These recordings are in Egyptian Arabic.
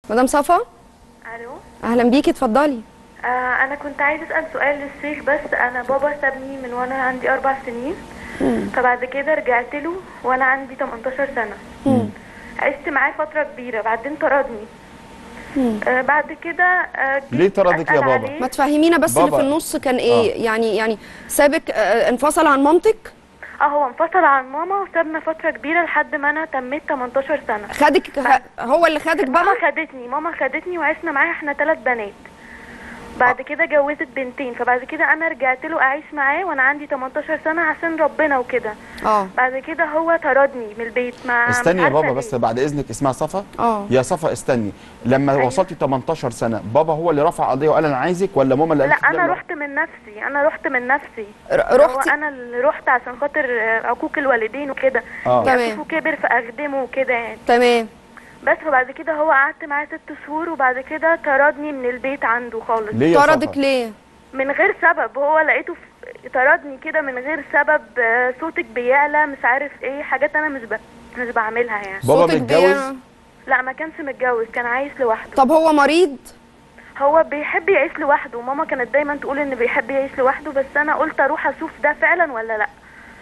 مدام صفا الو اهلا بيكي اتفضلي آه انا كنت عايزه اسال سؤال للشيخ بس انا بابا سابني من وانا عندي اربع سنين فبعد كده رجعت له وانا عندي 18 سنه عشت معاه فتره كبيره بعدين طردني آه بعد كده آه جيت ليه طردك يا أسأل بابا؟ عليه. ما تفهمينا بس اللي بابا. في النص كان ايه يعني يعني سابك آه، انفصل عن مامتك اه هو انفصل عن ماما وسابنا فتره كبيره لحد ما انا تميت 18 سنه خدك خ- هو اللي خدك ماما بقى خدتني ماما خدتني وعشنا معاها احنا ثلاث بنات بعد كده جوزت بنتين فبعد كده انا رجعت له اعيش معاه وانا عندي 18 سنه عشان ربنا وكده اه بعد كده هو طردني من البيت ما استني مش يا عارفة بابا ليه. بس بعد اذنك اسمها صفا اه يا صفا استني لما أيوة. وصلتي 18 سنه بابا هو اللي رفع قضيه وقال انا عايزك ولا ماما اللي لا قالت انا لا؟ رحت من نفسي انا رحت من نفسي ر- هو رحتي انا اللي رحت عشان خاطر آه، عقوق الوالدين وكده اه تمام. اشوفه كبر فاخدمه وكده يعني تمام بس فبعد كده هو قعدت معاه ست شهور وبعد كده طردني من البيت عنده خالص ليه يا طردك صفا؟ ليه من غير سبب هو لقيته في- طردني كده من غير سبب آه، صوتك بيعلى مش عارف ايه حاجات انا مش ب... مش بعملها يعني بابا صوتك متجوز بي- لا ما كانش متجوز كان عايش لوحده طب هو مريض هو بيحب يعيش لوحده ماما كانت دايما تقول ان بيحب يعيش لوحده بس انا قلت اروح اشوف ده فعلا ولا لا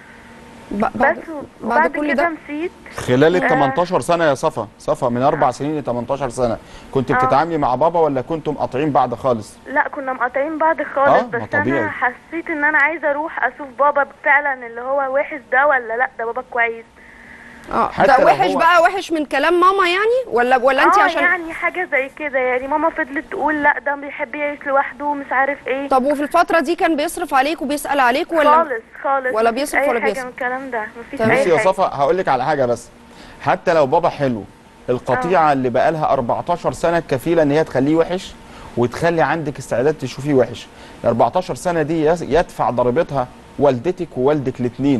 ب- بعد, بس بعد وبعد كل كده ده مشيت خلال ال آه. 18 سنه يا صفا صفا من اربع سنين ل 18 سنه كنت آه. بتتعاملي مع بابا ولا كنتم قاطعين بعض خالص لا كنا مقاطعين بعض خالص آه، ما بس طبيعي. انا حسيت ان انا عايزه اروح اشوف بابا فعلا اللي هو وحش ده ولا لا ده بابا كويس اه حتى ده لو وحش هو- بقى وحش من كلام ماما يعني ولا ولا انت اه عشان يعني حاجه زي كده يعني ماما فضلت تقول لا ده بيحب يعيش لوحده ومش عارف ايه طب وفي الفترة دي كان بيصرف عليك وبيسأل عليك ولا خالص خالص ولا مفيش بيصرف أي ولا حاجة بيصرف؟ من الكلام ده مفيش تمام. اي بصي يا حاجه صفا هقول لك على حاجه بس حتى لو بابا حلو القطيعه اللي بقالها 14 سنه كفيله ان هي تخليه وحش وتخلي عندك استعداد تشوفيه وحش ال 14 سنه دي يس- يدفع ضريبتها والدتك ووالدك الاثنين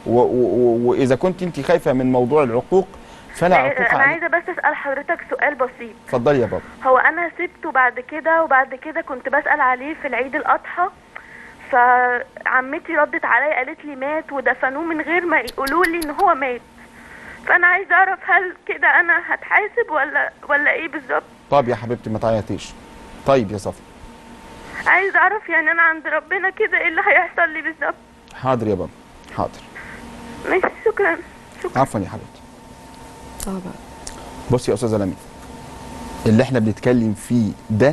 واذا كنت انت خايفه من موضوع العقوق فلا عقوق انا عليك عايزه بس اسال حضرتك سؤال بسيط اتفضلي يا بابا هو انا سبته بعد كده وبعد كده كنت بسال عليه في العيد الاضحى فعمتي ردت عليا قالت لي مات ودفنوه من غير ما يقولوا لي ان هو مات فانا عايزه اعرف هل كده انا هتحاسب ولا ولا ايه بالظبط طب يا حبيبتي ما تعيطيش طيب يا صفا عايزه اعرف يعني انا عند ربنا كده ايه اللي هيحصل لي بالظبط حاضر يا بابا حاضر ماشي شكرا شكرا عفوا يا حبيبتي طبعا بصي يا استاذه لميا اللي احنا بنتكلم فيه ده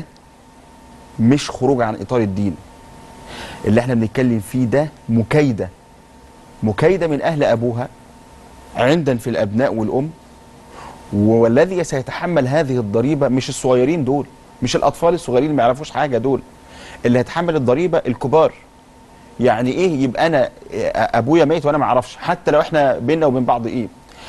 مش خروج عن اطار الدين اللي احنا بنتكلم فيه ده مكايده مكايده من اهل ابوها عندن في الابناء والام والذي سيتحمل هذه الضريبه مش الصغيرين دول مش الاطفال الصغيرين اللي ما يعرفوش حاجه دول اللي هيتحمل الضريبه الكبار يعني ايه يبقى انا ابويا ميت وانا ما اعرفش حتى لو احنا بينا وبين بعض ايه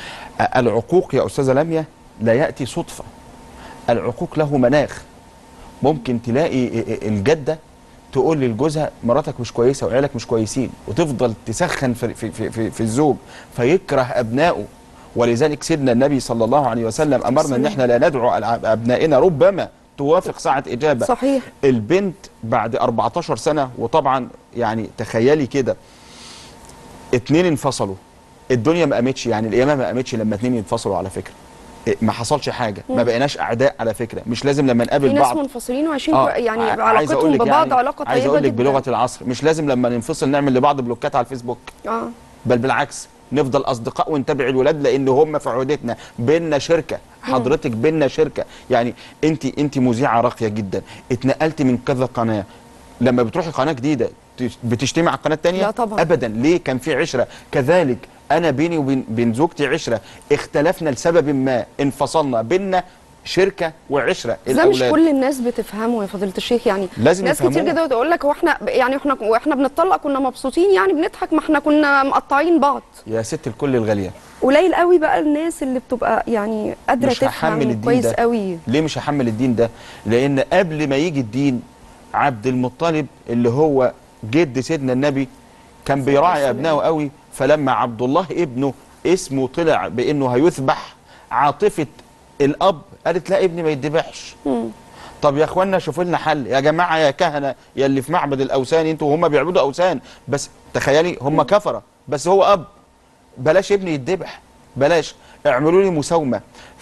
العقوق يا استاذه لميا لا ياتي صدفه العقوق له مناخ ممكن تلاقي الجده تقول لجوزها مراتك مش كويسه وعيالك مش كويسين وتفضل تسخن في في في, في, في الزوج فيكره ابنائه ولذلك سيدنا النبي صلى الله عليه وسلم امرنا ان احنا لا ندعو ابنائنا ربما توافق ساعه اجابه صحيح البنت بعد 14 سنه وطبعا يعني تخيلي كده اتنين انفصلوا الدنيا ما قامتش يعني القيامه ما قامتش لما اتنين ينفصلوا على فكره ما حصلش حاجه ما بقيناش اعداء على فكره مش لازم لما في نقابل ناس بعض منفصلين وعايشين آه، يعني ع- عايز علاقتهم أقول لك ببعض يعني علاقة طيبة عايز اقول لك جدا بلغه العصر مش لازم لما ننفصل نعمل لبعض بلوكات على الفيسبوك اه بل بالعكس نفضل اصدقاء ونتابع الولاد لان هم في عهدتنا بيننا شركه حضرتك بيننا شركه يعني انت انت مذيعه راقيه جدا اتنقلت من كذا قناه لما بتروحي قناه جديده تش- بتشتمي على القناه الثانيه لا طبعا. ابدا ليه كان في عشره كذلك انا بيني وبين بين زوجتي عشره اختلفنا لسبب ما انفصلنا بيننا شركه وعشره ده مش كل الناس بتفهمه يا فضيله الشيخ يعني لازم ناس كتير يفهموه. جدا تقول لك هو احنا يعني احنا واحنا بنطلق كنا مبسوطين يعني بنضحك ما احنا كنا مقطعين بعض يا ست الكل الغاليه قليل قوي بقى الناس اللي بتبقى يعني قادره مش هحمل تفهم الدين كويس ده قوي ليه مش هحمل الدين ده لان قبل ما يجي الدين عبد المطلب اللي هو جد سيدنا النبي كان بيراعي ابنائه قوي فلما عبد الله ابنه اسمه طلع بانه هيذبح عاطفه الاب قالت لا ابني ما يتذبحش طب يا اخوانا شوفوا لنا حل يا جماعه يا كهنه يا اللي في معبد الاوثان انتوا هم بيعبدوا اوثان بس تخيلي هم كفره بس هو اب بلاش ابني يتذبح بلاش اعملوا لي مساومه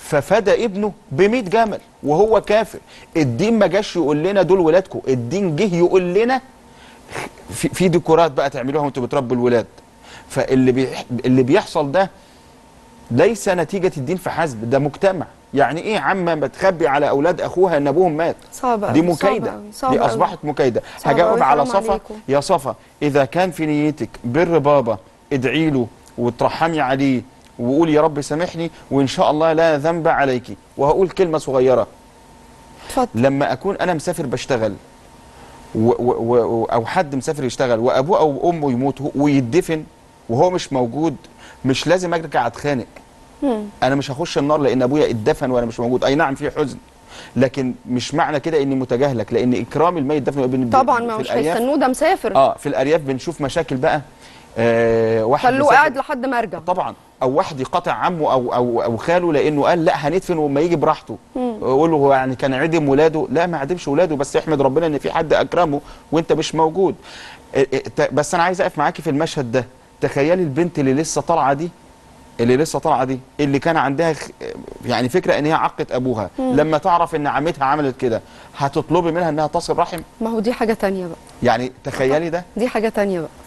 ففدى ابنه ب 100 جمل وهو كافر الدين ما جاش يقول لنا دول ولادكم الدين جه يقول لنا في, في ديكورات بقى تعملوها وانتوا بتربوا الولاد فاللي بي اللي بيحصل ده ليس نتيجة الدين فحسب ده مجتمع يعني ايه عمة ما تخبي على اولاد اخوها ان ابوهم مات صعب دي أوي، صعب مكايدة أوي، صعب دي أوي. اصبحت مكايدة صعب هجاوب أوي، على حرام صفا عليكم. يا صفا اذا كان في نيتك بر بابا ادعي له وترحمي عليه وقول يا رب سامحني وان شاء الله لا ذنب عليك وهقول كلمة صغيرة اتفضل لما اكون انا مسافر بشتغل و و و او حد مسافر يشتغل وابوه او امه يموت ويدفن وهو مش موجود مش لازم ارجع اتخانق مم. انا مش هخش النار لان ابويا اتدفن وانا مش موجود اي نعم في حزن لكن مش معنى كده اني متجاهلك لان اكرام الميت دفن بن- طبعا في ما مش الأرياف- هيستنوه ده مسافر اه في الارياف بنشوف مشاكل بقى آه واحد خلوه مسافر- قاعد لحد ما ارجع طبعا او واحد يقاطع عمه او او او خاله لانه قال لا هندفن وما يجي براحته يقول له هو يعني كان عدم ولاده لا ما عدمش ولاده بس احمد ربنا ان في حد اكرمه وانت مش موجود إيه إيه ت- بس انا عايز اقف معاكي في المشهد ده تخيلي البنت اللي لسه طالعه دي اللي لسه طالعه دي اللي كان عندها خ- يعني فكره ان هي عقت ابوها لما تعرف ان عمتها عملت كده هتطلبي منها انها تصل رحم ما هو دي حاجه تانية بقى يعني تخيلي ده دي حاجه تانية بقى